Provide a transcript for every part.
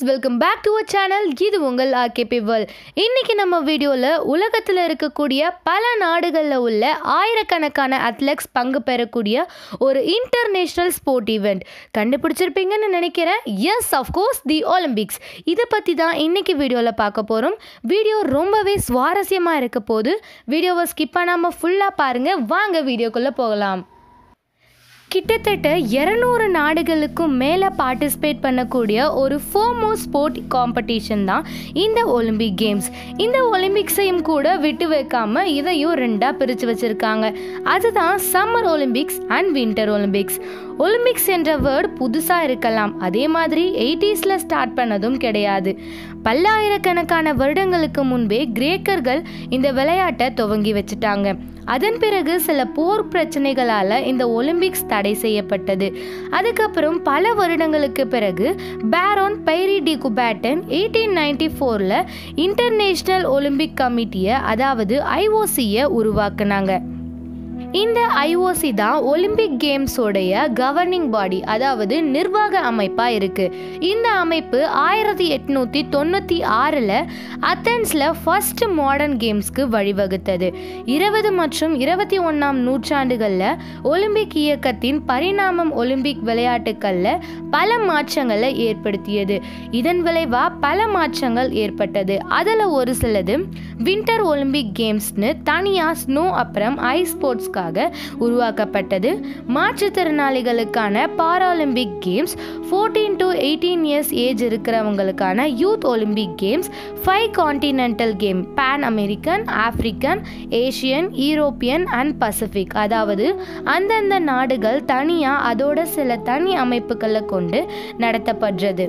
welcome back to our channel இது உங்கள் RKP world இன்னைக்கு நம்ம வீடியோவில் உலகத்தில் இருக்கக்கூடிய பல நாடுகளில் உள்ள ஆயிரக்கணக்கான அத்லெட்ஸ் பங்கு பெறக்கூடிய ஒரு இன்டர்நேஷ்னல் ஸ்போர்ட் ஈவெண்ட் கண்டுபிடிச்சிருப்பீங்கன்னு நினைக்கிறேன் எஸ் அஃப்கோர்ஸ் தி ஒலிம்பிக்ஸ் இதை பற்றி தான் இன்னைக்கு வீடியோவில் பார்க்க போகிறோம் வீடியோ ரொம்பவே சுவாரஸ்யமாக இருக்க போது வீடியோவை ஸ்கிப் பண்ணாமல் ஃபுல்லாக பாருங்கள் வாங்க வீடியோக்குள்ளே போகலாம் கிட்டத்தட்ட இரநூறு நாடுகளுக்கும் மேலே பார்ட்டிசிபேட் பண்ணக்கூடிய ஒரு ஃபோமோ ஸ்போர்ட் காம்படிஷன் தான் இந்த ஒலிம்பிக் கேம்ஸ் இந்த ஒலிம்பிக்ஸையும் கூட விட்டு வைக்காம இதையும் ரெண்டாக பிரித்து வச்சுருக்காங்க அதுதான் summer Olympics and winter Olympics Olympics என்ற வேர்ட் புதுசாக இருக்கலாம் அதே மாதிரி எயிட்டிஸில் ஸ்டார்ட் பண்ணதும் கிடையாது பல்லாயிரக்கணக்கான வருடங்களுக்கு முன்பே கிரேக்கர்கள் இந்த விளையாட்டை துவங்கி வச்சுட்டாங்க அதன் பிறகு சில போர் பிரச்சனைகளால் இந்த ஒலிம்பிக்ஸ் தடை செய்யப்பட்டது அதுக்கப்புறம் பல வருடங்களுக்கு பிறகு Baron Pierre de Coubertin eighteen ninety ஃபோரில் இன்டர்நேஷ்னல் ஒலிம்பிக் கமிட்டியை அதாவது ஐஓசியை உருவாக்குனாங்க இந்த ஐஓசி தான் ஒலிம்பிக் கேம்ஸோடைய கவர்னிங் பாடி அதாவது நிர்வாக அமைப்பாக இருக்குது இந்த அமைப்பு ஆயிரத்தி எட்நூற்றி தொண்ணூற்றி ஆறில் அத்தன்ஸில் ஃபர்ஸ்ட் மாடர்ன் கேம்ஸ்க்கு வழிவகுத்தது இருபது மற்றும் இருபத்தி ஒன்றாம் நூற்றாண்டுகளில் ஒலிம்பிக் இயக்கத்தின் பரிணாமம் ஒலிம்பிக் விளையாட்டுகளில் பல மாற்றங்களை ஏற்படுத்தியது இதன் விளைவாக பல மாற்றங்கள் ஏற்பட்டது அதில் ஒரு சிலது வின்டர் ஒலிம்பிக் கேம்ஸ்னு தனியாக ஸ்னோ அப்புறம் ஐஸ் ஸ்போர்ட்ஸ்க்காக உருவாக்கப்பட்டது மாற்றுத்திறனாளிகளுக்கான Paralympic games fourteen to eighteen years age இருக்கிறவங்களுக்கான youth Olympic games five continental game Pan American African Asian European and Pacific அதாவது அந்தந்த நாடுகள் தனியாக அதோட சில தனி அமைப்புகளை கொண்டு நடத்தப்படுறது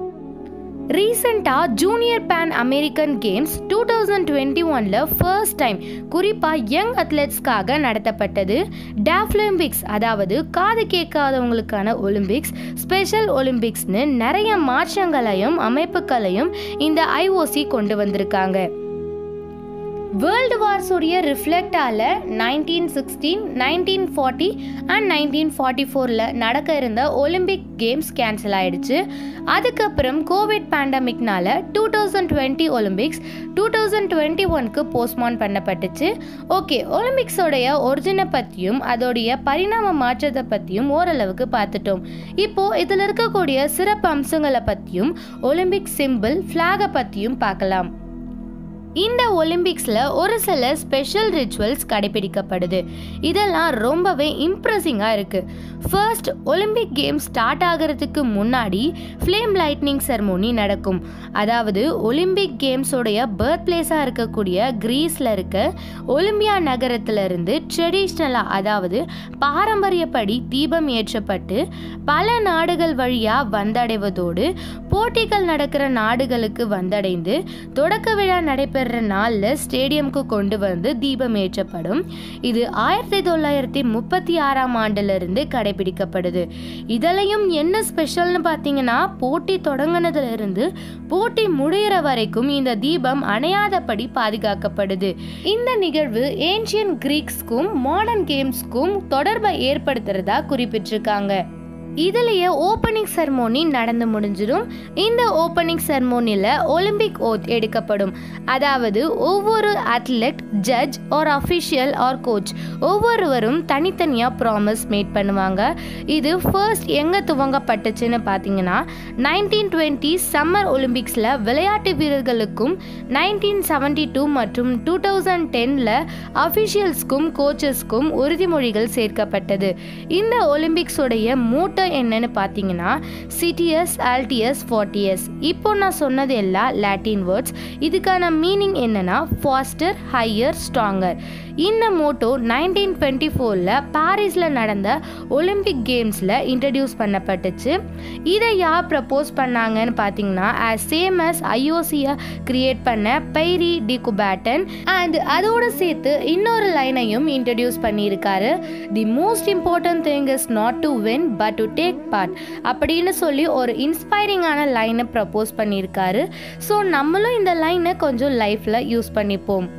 ரீசெண்டாக junior Pan American games two thousand twenty ஒனில் ஃபர்ஸ்ட் டைம் குறிப்பாக யங் அத்லெட்ஸ்க்காக நடத்தப்பட்டது டேஃப்லிம்பிக்ஸ் அதாவது காது கேட்காதவங்களுக்கான ஒலிம்பிக்ஸ் ஸ்பெஷல் ஒலிம்பிக்ஸ்னு நிறைய மாற்றங்களையும் அமைப்புகளையும் இந்த ஐஓசி கொண்டு வந்திருக்காங்க வேர்ல்டு வார்ஸுடைய ரிஃப்ளெக்டால nineteen sixteen nineteen forty and nineteen forty ஃபோரில் நடக்க இருந்த ஒலிம்பிக் கேம்ஸ் கேன்சல் ஆயிடுச்சு அதுக்கப்புறம் கோவிட் பேண்டமிக்னால two thousand twenty Olympics two thousand twenty ஒன்க்கு போஸ்ட்மான் பண்ணப்பட்டுச்சு ஓகே ஒலிம்பிக்ஸோடைய ஒரிஜினை பற்றியும் அதோடைய பரிணாம மாற்றத்தை பற்றியும் ஓரளவுக்கு பார்த்துட்டோம் இப்போ இதில் இருக்கக்கூடிய சிறப்பு அம்சங்களை பற்றியும் ஒலிம்பிக் சிம்பிள் ஃப்ளாகை பற்றியும் பார்க்கலாம் இந்த ஒலிம்பிக்ஸில் ஒரு சில ஸ்பெஷல் ரிச்சுவல்ஸ் கடைபிடிக்கப்படுது இதெல்லாம் ரொம்பவே இம்ப்ரெசிங்காக இருக்குது ஃபர்ஸ்ட் ஒலிம்பிக் கேம் ஸ்டார்ட் ஆகிறதுக்கு முன்னாடி ஃப்ளேம் லைட்னிங் செரமோனி நடக்கும் அதாவது ஒலிம்பிக் கேம்ஸோடைய பர்த் பிளேஸாக இருக்கக்கூடிய கிரீஸில் இருக்க ஒலிம்பியா நகரத்திலிருந்து ட்ரெடிஷ்னலாக அதாவது பாரம்பரியப்படி தீபம் ஏற்றப்பட்டு பல நாடுகள் வழியாக வந்தடைவதோடு போட்டிகள் நடக்கிற நாடுகளுக்கு வந்தடைந்து தொடக்க விழா நடைபெற நாளில் ஸ்டேடியம்க்கு கொண்டு வந்து தீபம் ஏற்றப்படும் இது ஆயிரத்தி தொள்ளாயிரத்தி முப்பத்தி ஆறாம் ஆண்டிலிருந்து கடைபிடிக்கப்படுது இதுலயும் என்ன ஸ்பெஷல்னு பார்த்தீங்கன்னா போட்டி தொடங்கினதுல இருந்து போட்டி முடிகிற வரைக்கும் இந்த தீபம் அணையாதபடி பாதுகாக்கப்படுது இந்த நிகழ்வு ஏன்ஷியன் கிரீக்ஸ்க்கும் மாடர்ன் கேம்ஸ்க்கும் தொடர்பை ஏற்படுத்துறதா குறிப்பிட்டிருக்காங்க இதுலேயே ஓப்பனிங் செரமோனி நடந்து முடிஞ்சிடும் இந்த ஓப்பனிங் செரமோனியில் ஒலிம்பிக் ஓத் எடுக்கப்படும் அதாவது ஒவ்வொரு athlete judge or official or coach ஒவ்வொருவரும் தனித்தனியாக ப்ராமிஸ் மேட் பண்ணுவாங்க இது ஃபர்ஸ்ட் எங்கே துவங்கப்பட்டுச்சுன்னு பார்த்தீங்கன்னா நைன்டீன் டுவெண்ட்டி சம்மர் ஒலிம்பிக்ஸில் விளையாட்டு வீரர்களுக்கும் நைன்டீன் செவன்டி டூ மற்றும் டூ தௌசண்ட் டென்னில் அஃபிஷியல்ஸ்க்கும் கோச்சஸ்க்கும் உறுதிமொழிகள் சேர்க்கப்பட்டது இந்த ஒலிம்பிக்ஸோடைய மூட்டை என்னன்னு பார்த்தீங்கன்னா சிடிஎஸ் ஆல்டிஎஸ் ஃபார்ட்டிஎஸ் இப்போ நான் சொன்னது எல்லாம் லாட்டின் வேர்ட்ஸ் இதுக்கான மீனிங் என்னன்னா ஃபாஸ்டர் ஹையர் ஸ்ட்ராங்கர் இந்த மோட்டோ நைன்டீன் டுவெண்ட்டி ஃபோரில் பாரிஸில் நடந்த ஒலிம்பிக் கேம்ஸில் இன்ட்ரடியூஸ் பண்ணப்பட்டுச்சு இதை யார் ப்ரப்போஸ் பண்ணாங்கன்னு பார்த்தீங்கன்னா ஆஸ் சேம் அஸ் ஐஓசியை கிரியேட் பண்ண பைரி டி குபேட்டன் அண்ட் அதோட சேர்த்து இன்னொரு லைனையும் இன்ட்ரடியூஸ் பண்ணியிருக்காரு the most important thing is not to win but to take part அப்படின்னு சொல்லி ஒரு இன்ஸ்பைரிங்கான லைனை ப்ரப்போஸ் பண்ணியிருக்காரு ஸோ நம்மளும் இந்த லைனை கொஞ்சம் லைஃப்பில் யூஸ் பண்ணிப்போம்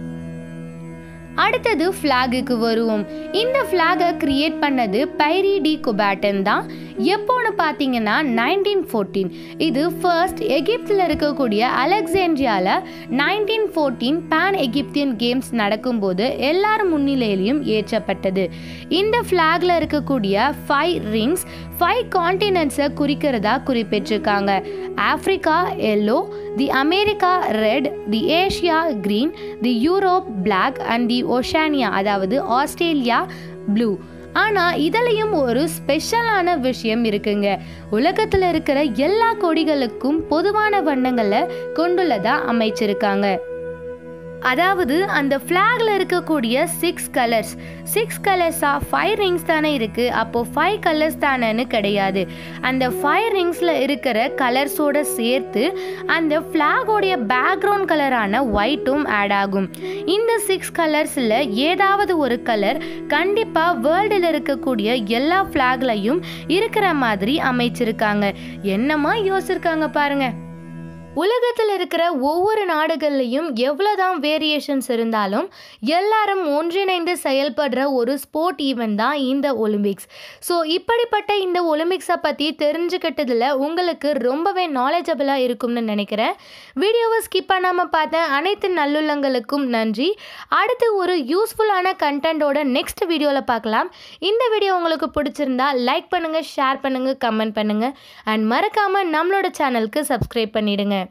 அடுத்தது ஃப்ளாகுக்கு வருவோம் இந்த ஃப்ளாகை கிரியேட் பண்ணது பைரி டி குபேட்டன் தான் எப்போன்னு பார்த்தீங்கன்னா நைன்டீன் ஃபோர்டீன் இது ஃபர்ஸ்ட் எகிப்தில் இருக்கக்கூடிய அலெக்சாண்ட்ரியாவில் nineteen fourteen Pan Egyptian games நடக்கும்போது எல்லார் முன்னிலையிலையும் ஏற்றப்பட்டது இந்த ஃப்ளாகில் இருக்கக்கூடிய ஃபைவ் ரிங்ஸ் ஃபைவ் காண்டினென்ட்ஸை குறிக்கிறதா குறிப்பிட்டிருக்காங்க Africa yellow the America red the Asia green the Europe black and the Oceania அதாவது ஆஸ்திரேலியா ப்ளூ ஆனால் இதுலேயும் ஒரு ஸ்பெஷலான விஷயம் இருக்குங்க உலகத்தில் இருக்கிற எல்லா கொடிகளுக்கும் பொதுவான வண்ணங்களை கொண்டுள்ளதா அமைச்சிருக்காங்க அதாவது அந்த ஃப்ளாகில் இருக்கக்கூடிய சிக்ஸ் கலர்ஸ் சிக்ஸ் கலர்ஸா ஃபைவ் ரிங்ஸ் தானே இருக்குது அப்போது ஃபைவ் கலர்ஸ் தானேன்னு கிடையாது அந்த ஃபைவ் ரிங்ஸில் இருக்கிற கலர்ஸோட சேர்த்து அந்த ஃப்ளாகோடைய பேக்ரவுண்ட் கலரான ஒயிட்டும் ஆட் ஆகும் இந்த சிக்ஸ் கலர்ஸில் ஏதாவது ஒரு கலர் கண்டிப்பாக வேர்ல்டில் இருக்கக்கூடிய எல்லா ஃப்ளாக்லையும் இருக்கிற மாதிரி அமைச்சிருக்காங்க என்னமா யோசிச்சிருக்காங்க பாருங்க உலகத்தில் இருக்கிற ஒவ்வொரு நாடுகள்லையும் எவ்வளோதான் வேரியேஷன்ஸ் இருந்தாலும் எல்லாரும் ஒன்றிணைந்து செயல்படுற ஒரு ஸ்போர்ட் ஈவெண்ட் தான் இந்த ஒலிம்பிக்ஸ் ஸோ இப்படிப்பட்ட இந்த ஒலிம்பிக்ஸை பற்றி தெரிஞ்சுக்கிட்டதில் உங்களுக்கு ரொம்பவே நாலேஜபிளாக இருக்கும்னு நினைக்கிறேன் வீடியோவை ஸ்கிப் பண்ணாமல் பார்த்த அனைத்து நல்லுள்ளங்களுக்கும் நன்றி அடுத்து ஒரு யூஸ்ஃபுல்லான கண்டென்ட்டோட நெக்ஸ்ட் வீடியோவில் பார்க்கலாம் இந்த வீடியோ உங்களுக்கு பிடிச்சிருந்தா லைக் பண்ணுங்கள் ஷேர் பண்ணுங்கள் கமெண்ட் பண்ணுங்கள் அண்ட் மறக்காமல் நம்மளோட சேனலுக்கு சப்ஸ்கிரைப் பண்ணிடுங்க